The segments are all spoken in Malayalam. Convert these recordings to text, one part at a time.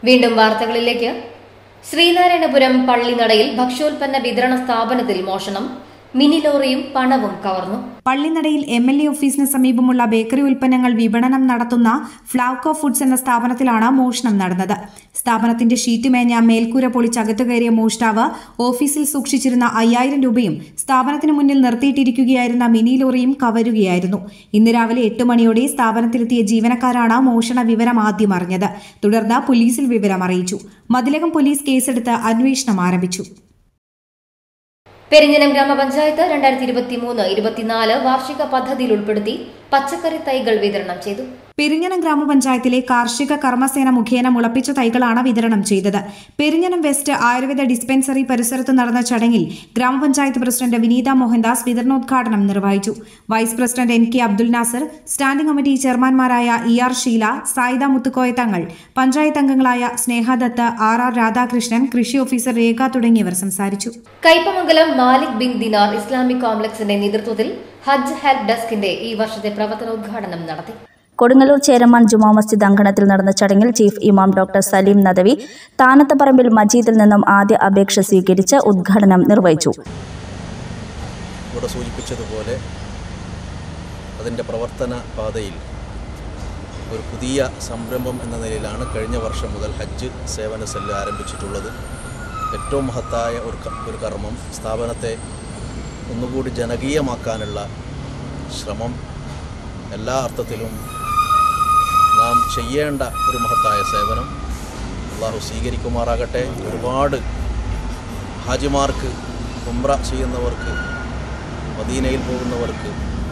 വീണ്ടും വാർത്തകളിലേക്ക് ശ്രീനാരായണപുരം പള്ളിനടയിൽ ഭക്ഷ്യോൽപ്പന്ന വിതരണ സ്ഥാപനത്തിൽ മോഷണം മിനി ലോറിയും പണവും കവർന്നു പള്ളിനടയിൽ എം എൽ എ ഓഫീസിന് സമീപമുള്ള ബേക്കറി ഉൽപ്പന്നങ്ങൾ വിപണനം നടത്തുന്ന ഫ്ലാവ്കോ ഫുഡ്സ് എന്ന സ്ഥാപനത്തിലാണ് മോഷണം നടന്നത് സ്ഥാപനത്തിന്റെ ഷീറ്റ് മേഞ്ഞ മേൽക്കൂര പൊളിച്ചകത്തു കയറിയ മോഷ്ടാവ് ഓഫീസിൽ സൂക്ഷിച്ചിരുന്ന അയ്യായിരം രൂപയും സ്ഥാപനത്തിന് മുന്നിൽ നിർത്തിയിട്ടിരിക്കുകയായിരുന്ന മിനി ലോറിയും കവരുകയായിരുന്നു ഇന്ന് രാവിലെ എട്ട് മണിയോടെ സ്ഥാപനത്തിലെത്തിയ ജീവനക്കാരാണ് മോഷണ വിവരം ആദ്യം അറിഞ്ഞത് തുടർന്ന് പോലീസിൽ വിവരം അറിയിച്ചു മതിലകം പോലീസ് കേസെടുത്ത് അന്വേഷണം ആരംഭിച്ചു പെരിഞ്ഞനം ഗ്രാമപഞ്ചായത്ത് രണ്ടായിരത്തി ഇരുപത്തി മൂന്ന് ഇരുപത്തിനാല് വാർഷിക പദ്ധതിയിൽ ഉൾപ്പെടുത്തി പച്ചക്കറി തൈകൾ വിതരണം ചെയ്തു പെരിഞ്ഞനം ഗ്രാമപഞ്ചായത്തിലെ കാർഷിക കർമ്മസേന മുഖേന മുളപ്പിച്ച തൈകളാണ് വിതരണം ചെയ്തത് പെരിഞ്ഞനം വെസ്റ്റ് ആയുർവേദ ഡിസ്പെൻസറി പരിസരത്ത് നടന്ന ചടങ്ങിൽ ഗ്രാമപഞ്ചായത്ത് പ്രസിഡന്റ് വിനീത മോഹൻദാസ് വിതരണോദ്ഘാടനം നിർവഹിച്ചു vice president N K Abdul Nasser standing committee ചെയർമാൻമാരായ ഇ ആർ ഷീല സായിദ മുത്തുക്കോയ തങ്ങൾ പഞ്ചായത്ത് അംഗങ്ങളായ സ്നേഹദത്ത് ആർ ആർ രാധാകൃഷ്ണൻ കൃഷി ഓഫീസർ രേഖ തുടങ്ങിയവർ സംസാരിച്ചു Kaipamangalam Malik bin Dinar Islamic കോംപ്ലക്സിന്റെ നേതൃത്വത്തിൽ ഹജ്ജ് ഹെൽപ്പ് ഡെസ്കിന്റെ ഈ വർഷത്തെ പ്രവർത്തനോദ്ഘാടനം നടത്തി കൊടുങ്ങല്ലൂർ ചേരമാൻ ജുമാ മസ്ജിദ് അങ്കണത്തിൽ നടന്ന ചടങ്ങിൽ ചീഫ് ഇമാം ഡോക്ടർ സലീം നദവി താനത്തപ്പറമ്പിൽ മജീദിൽ നിന്നും ആദ്യ അപേക്ഷ സ്വീകരിച്ച് ഉദ്ഘാടനം നിർവഹിച്ചു ഇവിടെ സൂചിപ്പിച്ചതുപോലെ അതിൻ്റെ പ്രവർത്തന പാതയിൽ ഒരു പുതിയ സംരംഭം എന്ന നിലയിലാണ് കഴിഞ്ഞ വർഷം മുതൽ ഹജ്ജ് സേവന സെല്ല് ആരംഭിച്ചിട്ടുള്ളത് ഏറ്റവും മഹത്തായ ഒരു ക- ഒരു കർമ്മം സ്ഥാപനത്തെ ഒന്നുകൂടി ജനകീയമാക്കാനുള്ള ശ്രമം എല്ലാ അർത്ഥത്തിലും നാം ചെയ്യേണ്ട ഒരു മഹത്തായ സേവനം അള്ളാഹു സ്വീകരിക്കുമാറാകട്ടെ ഒരുപാട് ഹാജിമാർക്ക് ഉംറ ചെയ്യുന്നവർക്ക് മദീനയിൽ പോകുന്നവർക്ക്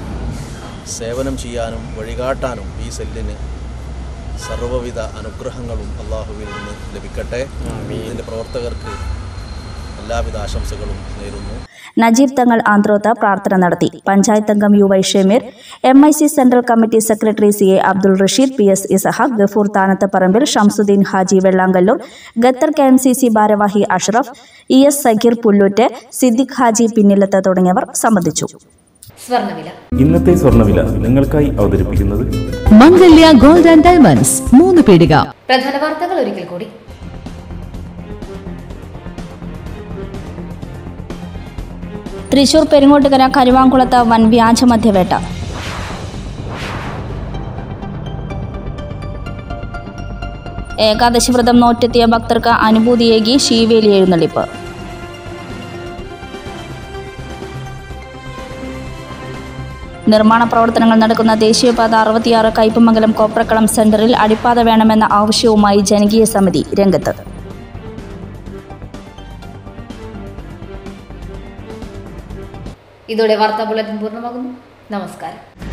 സേവനം ചെയ്യാനും വഴികാട്ടാനും ഈ സെല്ലിന് സർവ്വവിധ അനുഗ്രഹങ്ങളും അള്ളാഹുവിൽ നിന്ന് ലഭിക്കട്ടെ ഇതിൻ്റെ പ്രവർത്തകർക്ക് എല്ലാവിധ ആശംസകളും നേരുന്നു നജീബ് തങ്ങൾ ആന്ത്രോത്ത പ്രാർത്ഥന നടത്തി പഞ്ചായത്ത് അംഗം U Y Shameer M I C central committee secretary C A Abdul Rasheed P S Ishaq Gafoor താനത്തപ്പറമ്പിൽ Shamsuddin Haji Vellangallur Qatar K M C C ഭാരവാഹി അഷ്റഫ് ഇ എസ് സക്കീർ പുല്ലൂറ്റ് സിദ്ദിഖ് ഹാജി പിന്നിലത്ത് തുടങ്ങിയവർ സംബന്ധിച്ചു സ്വർണ്ണവില ഇന്നത്തെ സ്വർണ്ണവില നിങ്ങൾക്കായി അവതരിപ്പിക്കുന്നത് മംഗല്യ ഗോൾഡ് ആൻഡ് ഡയമണ്ട്സ് മൂന്ന് പീടിക പ്രധാന വാർത്തകൾ ഒരിക്കൽ കൂടി തൃശൂർ പെരിങ്ങോട്ടുകര കരുവാങ്കുളത്ത് വൻ വ്യാജ മദ്യവേട്ട ഏകാദശി വ്രതം നോറ്റെത്തിയ ഭക്തർക്ക് അനുഭൂതിയേകി ശീവേലി എഴുന്നള്ളിപ്പ് നിർമ്മാണ പ്രവർത്തനങ്ങൾ നടക്കുന്ന ദേശീയപാത അറുപത്തിയാറ് കയ്പമംഗലം കോപ്രക്കളം സെന്ററിൽ അടിപ്പാത വേണമെന്ന ആവശ്യവുമായി ജനകീയ സമിതി രംഗത്ത് ഇതോടെ വാർത്താ ബുള്ളറ്റിൻ പൂർണ്ണമാകുന്നു നമസ്കാരം